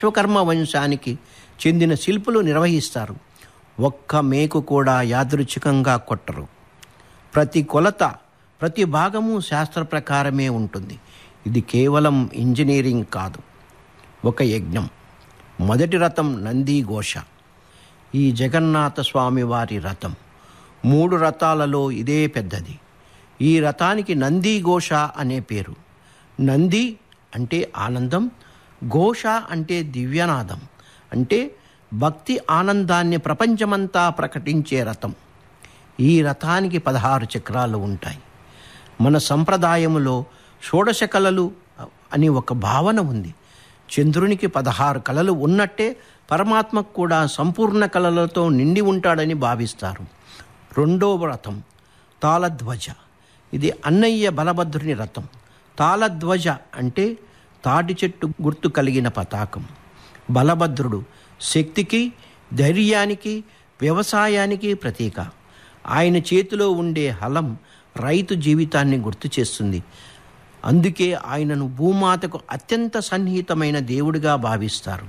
విశ్వకర్మ వంశానికి చెందిన శిల్పులు నిర్వహిస్తారు ఒక్క మేకు కూడా యాదృచ్ఛికంగా కొట్టరు ప్రతి కొలత ప్రతి భాగము శాస్త్ర ప్రకారమే ఉంటుంది ఇది కేవలం ఇంజనీరింగ్ కాదు ఒక యజ్ఞం మొదటి రథం నంది ఘోష ఈ జగన్నాథ స్వామి వారి రథం మూడు రథాలలో ఇదే పెద్దది ఈ రథానికి నంది ఘోష అనే పేరు నంది అంటే ఆనందం ఘోష అంటే దివ్యనాదం అంటే భక్తి ఆనందాన్ని ప్రపంచమంతా ప్రకటించే రథం ఈ రథానికి పదహారు చక్రాలు ఉంటాయి మన సంప్రదాయములో షోడశ కళలు అని ఒక భావన ఉంది చంద్రునికి పదహారు కళలు ఉన్నట్టే పరమాత్మకు కూడా సంపూర్ణ కళలతో నిండి ఉంటాడని భావిస్తారు రెండవ రథం తాళధ్వజ ఇది అన్నయ్య బలభద్రుని రథం తాళధ్వజ అంటే తాటి చెట్టు గుర్తు కలిగిన పతాకం బలభద్రుడు శక్తికి ధైర్యానికి వ్యవసాయానికి ప్రతీక ఆయన చేతిలో ఉండే హలం రైతు జీవితాన్ని గుర్తు చేస్తుంది అందుకే ఆయనను భూమాతకు అత్యంత సన్నిహితమైన దేవుడిగా భావిస్తారు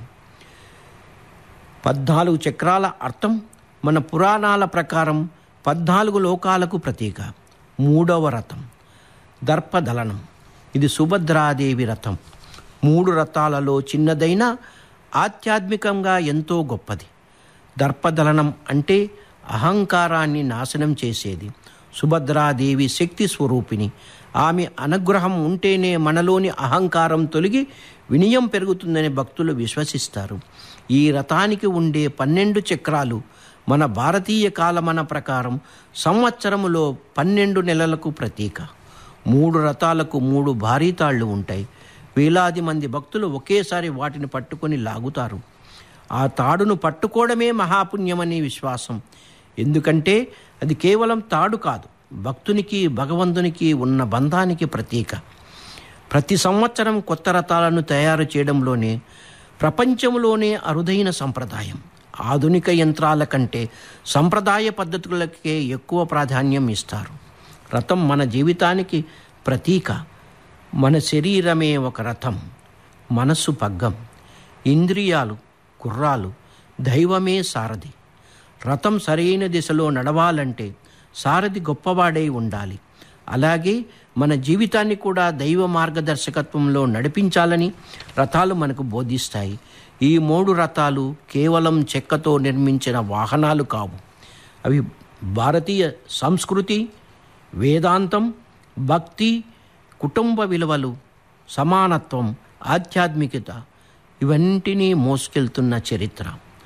పద్నాలుగు చక్రాల అర్థం మన పురాణాల ప్రకారం పద్నాలుగు లోకాలకు ప్రతీక మూడవ రథం దర్పదలనం ఇది సుభద్రాదేవి రథం మూడు రథాలలో చిన్నదైన ఆధ్యాత్మికంగా ఎంతో గొప్పది దర్పదలనం అంటే అహంకారాన్ని నాశనం చేసేది సుభద్రాదేవి శక్తి స్వరూపిణి ఆమె అనుగ్రహం ఉంటేనే మనలోని అహంకారం తొలగి వినయం పెరుగుతుందని భక్తులు విశ్వసిస్తారు ఈ రథానికి ఉండే పన్నెండు చక్రాలు మన భారతీయ కాలమన ప్రకారం సంవత్సరములో పన్నెండు నెలలకు ప్రతీక మూడు రథాలకు మూడు భారీ తాళ్ళు ఉంటాయి వేలాది మంది భక్తులు ఒకేసారి వాటిని పట్టుకొని లాగుతారు ఆ తాడును పట్టుకోవడమే మహాపుణ్యమని విశ్వాసం ఎందుకంటే అది కేవలం తాడు కాదు భక్తునికి భగవంతునికి ఉన్న బంధానికి ప్రతీక ప్రతి సంవత్సరం కొత్త రథాలను తయారు చేయడంలోనే ప్రపంచంలోనే అరుదైన సంప్రదాయం ఆధునిక యంత్రాల కంటే సంప్రదాయ పద్ధతులకే ఎక్కువ ప్రాధాన్యం ఇస్తారు రథం మన జీవితానికి ప్రతీక మన శరీరమే ఒక రథం మనస్సు పగ్గం ఇంద్రియాలు గుర్రాలు దైవమే సారథి రథం సరైన దిశలో నడవాలంటే సారథి గొప్పవాడై ఉండాలి అలాగే మన జీవితాన్ని కూడా దైవ మార్గదర్శకత్వంలో నడిపించాలని రథాలు మనకు బోధిస్తాయి ఈ మూడు రథాలు కేవలం చెక్కతో నిర్మించిన వాహనాలు కావు అవి భారతీయ సంస్కృతి వేదాంతం భక్తి కుటుంబ విలువలు సమానత్వం ఆధ్యాత్మికత ఇవన్నింటినీ మోసుకెళ్తున్న చరిత్ర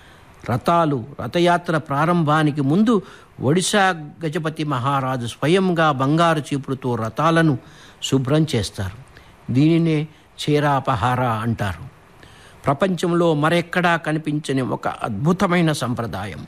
రథాలు రథయాత్ర ప్రారంభానికి ముందు ఒడిశా గజపతి మహారాజు స్వయంగా బంగారు చీపుడుతో రథాలను శుభ్రం చేస్తారు దీనినే చేరాపహార అంటారు ప్రపంచంలో మరెక్కడా కనిపించని ఒక అద్భుతమైన సంప్రదాయం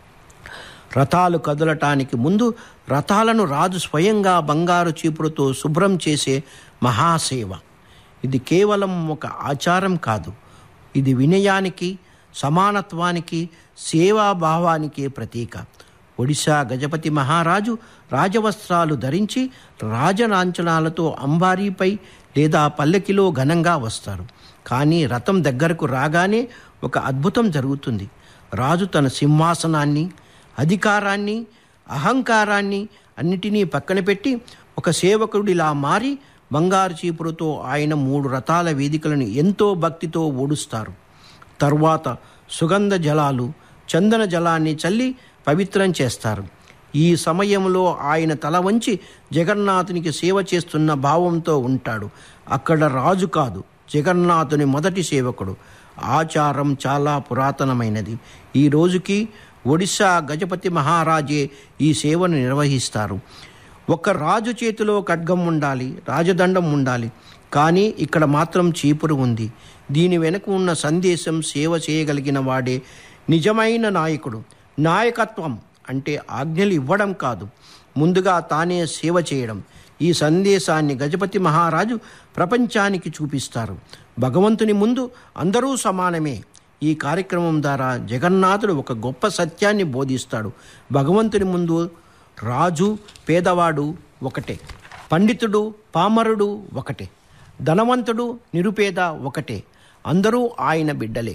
రథాలు కదలటానికి ముందు రథాలను రాజు స్వయంగా బంగారు చీపుడుతో శుభ్రం చేసే మహాసేవ ఇది కేవలం ఒక ఆచారం కాదు ఇది వినయానికి సమానత్వానికి సేవాభావానికి ప్రతీక ఒడిశా గజపతి మహారాజు రాజవస్త్రాలు ధరించి రాజలాంఛనాలతో అంబారీపై లేదా పల్లెకిలో ఘనంగా వస్తారు కానీ రథం దగ్గరకు రాగానే ఒక అద్భుతం జరుగుతుంది రాజు తన సింహాసనాన్ని అధికారాన్ని అహంకారాన్ని అన్నిటినీ పక్కన పెట్టి ఒక సేవకుడిలా మారి బంగారు చీపురుతో ఆయన మూడు రథాల వేదికలను ఎంతో భక్తితో ఓడుస్తారు తరువాత సుగంధ జలాలు చందన జలాన్ని చల్లి పవిత్రం చేస్తారు ఈ సమయంలో ఆయన తల వంచి జగన్నాథునికి సేవ చేస్తున్న భావంతో ఉంటాడు అక్కడ రాజు కాదు జగన్నాథుని మొదటి సేవకుడు ఆచారం చాలా పురాతనమైనది ఈ రోజుకి ఒడిశా గజపతి మహారాజే ఈ సేవను నిర్వహిస్తారు ఒక రాజు చేతిలో ఖడ్గం ఉండాలి రాజదండం ఉండాలి కానీ ఇక్కడ మాత్రం చీపురు ఉంది దీని వెనుక ఉన్న సందేశం సేవ చేయగలిగిన వాడే నిజమైన నాయకుడు నాయకత్వం అంటే ఆజ్ఞలు ఇవ్వడం కాదు ముందుగా తానే సేవ చేయడం ఈ సందేశాన్ని గజపతి మహారాజు ప్రపంచానికి చూపిస్తారు భగవంతుని ముందు అందరూ సమానమే ఈ కార్యక్రమం ద్వారా జగన్నాథుడు ఒక గొప్ప సత్యాన్ని బోధిస్తాడు భగవంతుని ముందు రాజు పేదవాడు ఒకటే పండితుడు పామరుడు ఒకటే ధనవంతుడు నిరుపేద ఒకటే అందరూ ఆయన బిడ్డలే